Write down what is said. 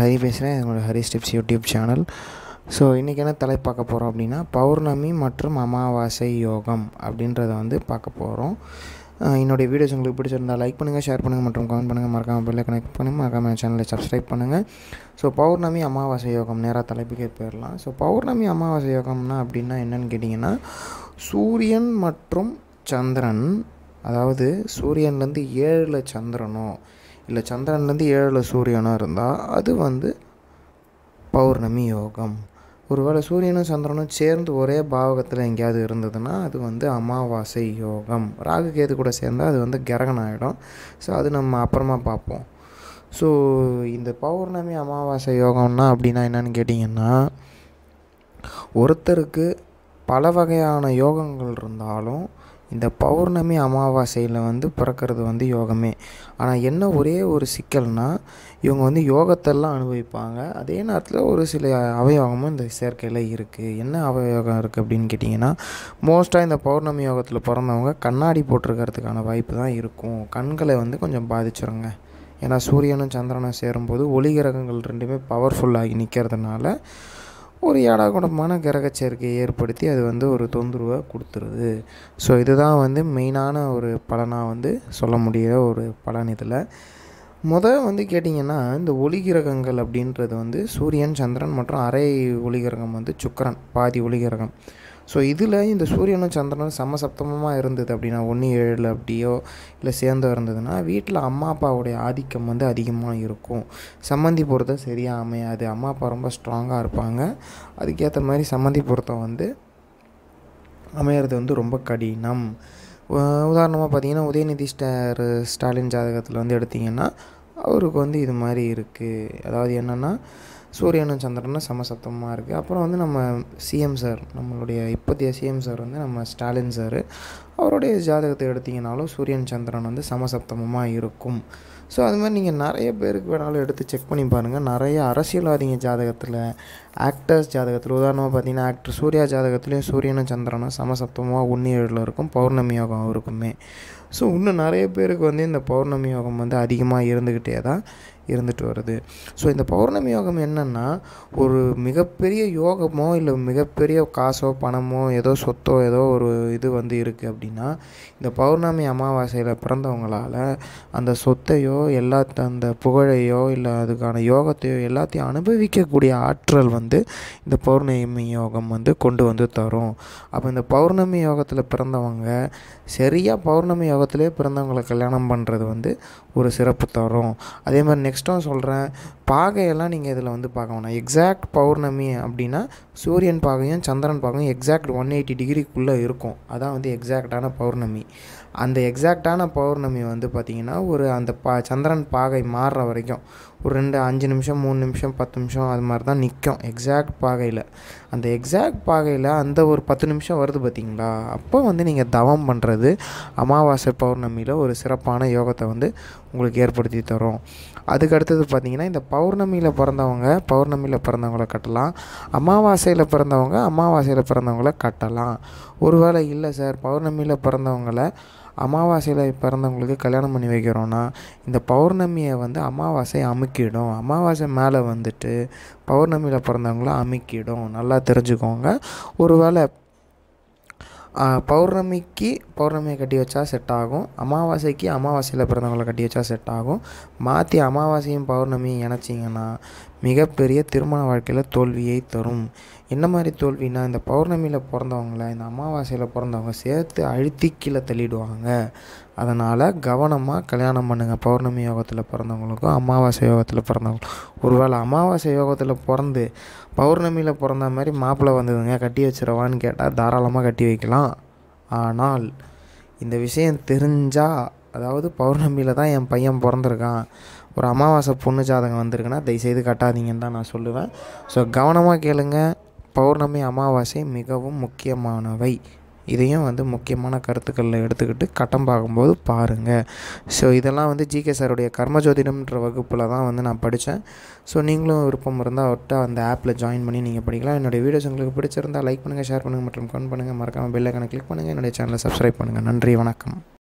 ஹரி பேசுகிறேன் என்னோடய Hari steps YouTube channel so இன்றைக்கி என்ன தலை பார்க்க போகிறோம் அப்படின்னா பௌர்ணமி மற்றும் அமாவாசை யோகம் அப்படின்றத வந்து பார்க்க போகிறோம் என்னுடைய வீடியோஸ் உங்களுக்கு பிடிச்சிருந்தா லைக் பண்ணுங்கள் ஷேர் பண்ணுங்கள் மற்றும் கமெண்ட் பண்ணுங்கள் மறக்காமல் பெல்லை கனெக்ட் பண்ணுங்கள் மறக்காமல் சேனலை சப்ஸ்கிரைப் பண்ணுங்கள் ஸோ பௌர்ணமி அமாவாசை யோகம் நேராக தலைப்புக்கே போயிடலாம் ஸோ பௌர்ணமி அமாவாசை யோகம்னா அப்படின்னா என்னன்னு கேட்டிங்கன்னா சூரியன் மற்றும் சந்திரன் அதாவது சூரியன்லேருந்து ஏழில் சந்திரனோ இல்லை சந்திரன்லேருந்து ஏழில் சூரியனோ இருந்தால் அது வந்து பௌர்ணமி யோகம் ஒருவேளை சூரியனும் சந்திரனும் சேர்ந்து ஒரே பாவகத்தில் எங்கேயாவது இருந்ததுன்னா அது வந்து அமாவாசை யோகம் ராகு கேது கூட சேர்ந்தால் அது வந்து கிரகணம் ஆகிடும் ஸோ அது நம்ம அப்புறமா பார்ப்போம் ஸோ இந்த பௌர்ணமி அமாவாசை யோகம்னா அப்படின்னா என்னன்னு கேட்டிங்கன்னா ஒருத்தருக்கு பல வகையான யோகங்கள் இருந்தாலும் இந்த பௌர்ணமி அமாவாசையில் வந்து பிறக்கிறது வந்து யோகமே ஆனால் என்ன ஒரே ஒரு சிக்கல்னால் இவங்க வந்து யோகத்தெல்லாம் அனுபவிப்பாங்க அதே நேரத்தில் ஒரு சில அவயோகமும் இந்த சேர்க்கையில் இருக்குது என்ன அவயோகம் இருக்குது அப்படின்னு கேட்டிங்கன்னா மோஸ்ட்டாக இந்த பௌர்ணமி யோகத்தில் பிறந்தவங்க கண்ணாடி போட்டிருக்கிறதுக்கான வாய்ப்பு தான் இருக்கும் கண்களை வந்து கொஞ்சம் பாதிச்சிருங்க ஏன்னா சூரியனும் சந்திரனும் சேரும்போது ஒளி கிரகங்கள் ரெண்டுமே பவர்ஃபுல்லாகி நிற்கிறதுனால ஒரு ஏடாகுடமான கிரக சேர்க்கையை ஏற்படுத்தி அது வந்து ஒரு தொந்தரவை கொடுத்துருது ஸோ இதுதான் வந்து மெயினான ஒரு பலனாக வந்து சொல்ல முடிகிற ஒரு பலன் இதில் முதல் வந்து கேட்டிங்கன்னா இந்த ஒளி கிரகங்கள் அப்படின்றது வந்து சூரியன் சந்திரன் மற்றும் அரை ஒளி கிரகம் வந்து சுக்கரன் பாதி ஒளி கிரகம் ஸோ இதில் இந்த சூரியனும் சந்திரனும் சமசப்தமமாக இருந்தது அப்படின்னா ஒன்று ஏழில் அப்படியோ இல்லை சேர்ந்து இருந்ததுன்னா வீட்டில் அம்மா அப்பாவுடைய ஆதிக்கம் வந்து அதிகமாக இருக்கும் சம்மந்தி பொருத்தம் சரியாக அமையாது அம்மா அப்பா ரொம்ப ஸ்ட்ராங்காக இருப்பாங்க அதுக்கேற்ற மாதிரி சம்மந்தி பொருத்தம் வந்து அமையிறது வந்து ரொம்ப கடினம் உதாரணமாக பார்த்தீங்கன்னா உதயநிதி ஸ்டார் ஸ்டாலின் ஜாதகத்தில் வந்து எடுத்திங்கன்னா அவருக்கு வந்து இது மாதிரி இருக்குது அதாவது என்னென்னா சூரியனும் சந்திரனும் சமசப்தமாக இருக்குது அப்புறம் வந்து நம்ம சிஎம் சார் நம்மளுடைய இப்போதைய சிஎம் சார் வந்து நம்ம ஸ்டாலின் சார் அவருடைய ஜாதகத்தை எடுத்திங்கனாலும் சூரியன் சந்திரன் வந்து சமசப்தமமாக இருக்கும் ஸோ அது மாதிரி நீங்கள் நிறைய பேருக்கு வேணாலும் எடுத்து செக் பண்ணி பாருங்கள் நிறைய அரசியல்வாதிங்க ஜாதகத்தில் ஆக்டர்ஸ் ஜாதகத்தில் உதாரணமாக பார்த்தீங்கன்னா ஆக்டர் சூர்யா ஜாதகத்துலேயும் சூரியனும் சந்திரனும் சமசப்தமாக ஒன்று ஏழில் இருக்கும் பௌர்ணமி யோகம் இருக்குமே ஸோ இன்னும் நிறைய பேருக்கு வந்து இந்த பௌர்ணமி யோகம் வந்து அதிகமாக இருந்துக்கிட்டே தான் இருந்துட்டு வருது ஸோ இந்த பௌர்ணமி யோகம் என்னென்னா ஒரு மிகப்பெரிய யோகமோ இல்லை மிகப்பெரிய காசோ பணமோ ஏதோ சொத்தோ ஏதோ ஒரு இது வந்து இருக்குது அப்படின்னா இந்த பௌர்ணமி அமாவாசையில் பிறந்தவங்களால் அந்த சொத்தையோ எல்லா அந்த புகழையோ இல்லை அதுக்கான யோகத்தையோ எல்லாத்தையும் அனுபவிக்கக்கூடிய ஆற்றல் வந்து இந்த பௌர்ணமி யோகம் வந்து கொண்டு வந்து தரும் அப்போ இந்த பௌர்ணமி யோகத்தில் பிறந்தவங்க சரியாக பௌர்ணமி யோகத்திலே பிறந்தவங்களை கல்யாணம் பண்ணுறது வந்து ஒரு சிறப்பு தரும் அதே மாதிரி நெக்ஸ்ட்டும் சொல்கிறேன் பாகையெல்லாம் நீங்கள் இதில் வந்து பார்க்க வேணாம் எக்ஸாக்ட் பௌர்ணமி அப்படின்னா சூரியன் பாகையும் சந்திரன் பாகையும் எக்ஸாக்ட் ஒன் எயிட்டி டிகிரிக்குள்ளே இருக்கும் அதான் வந்து எக்ஸாக்டான பௌர்ணமி அந்த எக்ஸாக்டான பௌர்ணமி வந்து பார்த்திங்கன்னா ஒரு அந்த பா சந்திரன் பாகை மாறுற வரைக்கும் ஒரு ரெண்டு அஞ்சு நிமிஷம் மூணு நிமிஷம் பத்து நிமிஷம் அது மாதிரி தான் நிற்கும் எக்ஸாக்ட் பாகையில் அந்த எக்ஸாக்ட் பாகையில் அந்த ஒரு பத்து நிமிஷம் வருது பார்த்திங்களா அப்போ வந்து நீங்கள் தவம் பண்ணுறது அமாவாசை பௌர்ணமியில் ஒரு சிறப்பான யோகத்தை வந்து உங்களுக்கு ஏற்படுத்தி தரும் அதுக்கு அடுத்தது பார்த்திங்கன்னா இந்த பௌர்ணமியில் பிறந்தவங்க பௌர்ணமியில் பிறந்தவங்கள கட்டலாம் அமாவாசையில் பிறந்தவங்க அமாவாசையில் பிறந்தவங்கள கட்டலாம் ஒருவேளை இல்லை சார் பௌர்ணமியில் பிறந்தவங்கள அமாவாசையில் பிறந்தவங்களுக்கு கல்யாணம் பண்ணி வைக்கிறோன்னா இந்த பௌர்ணமியை வந்து அமாவாசை அமுக்கிடும் அமாவாசை மேலே வந்துட்டு பௌர்ணமியில் பிறந்தவங்கள அமுக்கிடும் நல்லா தெரிஞ்சுக்கோங்க ஒருவேளை பௌர்ணமிக்கு பௌர்ணமியை கட்டி வச்சா செட் ஆகும் அமாவாசைக்கு அமாவாசையில் பிறந்தவங்களை கட்டி வச்சா செட் ஆகும் மாற்றி அமாவாசையும் பௌர்ணமியும் இணைச்சிங்கன்னா மிகப்பெரிய திருமண வாழ்க்கையில் தோல்வியை தரும் என்ன மாதிரி தோல்வினா இந்த பௌர்ணமியில் பிறந்தவங்கள இந்த அமாவாசையில் பிறந்தவங்க சேர்த்து அழுத்தி கீழே தள்ளிடுவாங்க அதனால் கவனமாக கல்யாணம் பண்ணுங்கள் பௌர்ணமி யோகத்தில் பிறந்தவங்களுக்கும் அமாவாசை யோகத்தில் பிறந்தவங்களுக்கும் ஒருவேளை அமாவாசை யோகத்தில் பிறந்து பௌர்ணமியில் பிறந்த மாதிரி மாப்பிள்ளை வந்ததுங்க கட்டி வச்சிடவான்னு கேட்டால் தாராளமாக கட்டி வைக்கலாம் ஆனால் இந்த விஷயம் தெரிஞ்சால் அதாவது பௌர்ணமியில் தான் என் பையன் பிறந்திருக்கான் ஒரு அமாவாசை பொண்ணு ஜாதகம் வந்திருக்குன்னா தயவுசெய்து கட்டாதீங்கன்னு தான் நான் சொல்லுவேன் ஸோ கவனமாக கேளுங்க பௌர்ணமி அமாவாசை மிகவும் முக்கியமானவை இதையும் வந்து முக்கியமான கருத்துக்களில் எடுத்துக்கிட்டு கட்டம் பார்க்கும்போது பாருங்கள் ஸோ இதெல்லாம் வந்து ஜிகே சாருடைய கர்மஜோதிடம்ன்ற வகுப்பில் தான் வந்து நான் படித்தேன் ஸோ நீங்களும் விருப்பம் இருந்தால் அவர்கிட்ட அந்த ஆப்பில் ஜாயின் பண்ணி நீங்கள் படிக்கலாம் என்னுடைய வீடியோஸ் உங்களுக்கு பிடிச்சிருந்தால் லைக் பண்ணுங்கள் ஷேர் பண்ணுங்கள் மற்றும் கமெண்ட் பண்ணுங்கள் மறக்காமல் பெல் ஐக்கனை கிளிக் பண்ணுங்கள் என்னுடைய சேனலை சப்ஸ்கிரைப் பண்ணுங்கள் நன்றி வணக்கம்